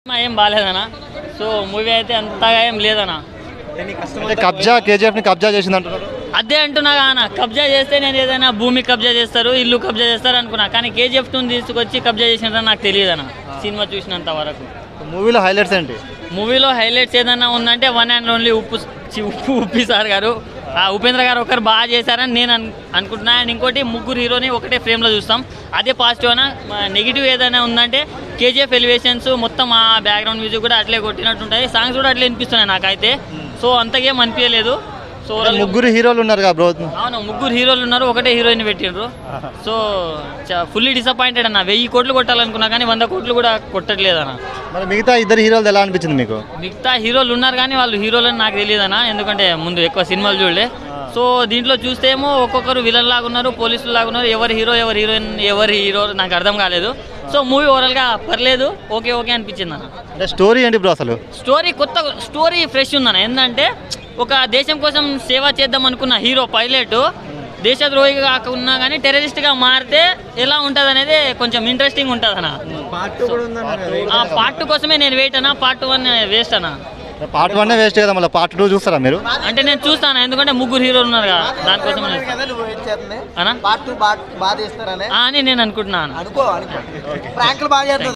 ఏం బాగాలేదనా so movie అయితే అంతగా ఏం లేదనా అంటే కబ్జా కేజీఎఫ్ని కబ్జా చేసింది అంటున్నారు అదే అంటున్నా కానా కబ్జా చేస్తే నేను ఏదైనా భూమి కబ్జా చేస్తారు ఇల్లు కబ్జా చేస్తారు అనుకున్నా కానీ కేజీఎఫ్ టూ తీసుకొచ్చి కబ్జా చేసినారని నాకు తెలియదనా సినిమా చూసినంత వరకు మూవీలో హైలైట్స్ ఏంటి మూవీలో హైలైట్స్ ఏదైనా ఉందంటే వన్ అండ్ ఓన్లీ ఉప్పు చి- ఉప్పు ఉప్పి సార్ గారు ఆ ఉపేంద్ర గారు ఒకరు బాగా చేశారని నేను అను అనుకుంటున్నా అండ్ ఇంకోటి ముగ్గురు హీరోని ఒకటే ఫ్రేమ్లో చూస్తాం అదే పాజిటివ్ అన్న నెగిటివ్ ఏదైనా ఉందంటే కేజీఎఫ్ ఎలివేషన్స్ మొత్తం ఆ బ్యాక్గ్రౌండ్ మ్యూజిక్ కూడా అట్లే కొట్టినట్టు ఉంటాయి సాంగ్స్ కూడా అట్లే వినిపిస్తున్నాయి నాకైతే సో అంతకేం అనిపించలేదు సో అంటే ముగ్గురు హీరోలు ఉన్నారు కదా బ్రో అవును ముగ్గురు హీరోలు ఉన్నారు ఒకటే హీరోయిన్ పెట్టిండ్రు సో ఫుల్లీ డిసప్పాయింటెడ్ అన్న వెయ్యి కోట్లు కొట్టాలనుకున్నా కానీ వంద కోట్లు కూడా కొట్టట్లేదు అన్న మరి మిగతా ఇద్దరు హీరోలు ఎలా అనిపించింది మీకు మిగతా హీరోలు ఉన్నారు కానీ వాళ్ళు హీరోలు అని నాకు తెలియదనా ఎందుకంటే ముందు ఎక్కువ సినిమాలు చూడలే సో దీంట్లో చూస్తే ఏమో ఒక్కొక్కరు విలన్ లాగా ఉన్నారు పోలీసులు లాగా ఉన్నారు ఎవరు హీరో ఎవరు హీరోయిన్ ఎవరు హీరో నాకు అర్థం కాలేదు సో మూవీ ఓవరాల్గా పర్లేదు ఓకే ఓకే అనిపించింది అన్న అంటే స్టోరీ ఏంటి బ్రో అసలు స్టోరీ కొత్త స్టోరీ ఫ్రెష్ ఉందన్న ఏంటంటే ఒక దేశం కోసం సేవ చేద్దాం అనుకున్న హీరో పైలట్ దేశద్రోహి కాకున్నా కానీ టెర్రరిస్ట్గా మారితే ఎలా ఉంటుంది అనేది కొంచెం ఇంట్రెస్టింగ్ ఉంటుంది అన్న ఆ పార్ట్ కోసమే నేను వెయిట్ అన్న పార్ట్ వన్ వేస్ట్ అన్న పార్ట్ వన్ వేస్ట్ కదా మళ్ళీ పార్ట్ టూ చూస్తారా మీరు అంటే నేను చూస్తాను ఎందుకంటే ముగ్గురు హీరోలు ఉన్నారు కదా దానికోసం నేను- కదా నువ్వు వెయిట్ చేస్తుంది అనా పార్ట్ టూ బాగా బాగా తీస్తారనే ఆ అని నేను అనుకుంటున్నాను అనుకో అనుకో ప్రాంకులు బాగా చేస్తారు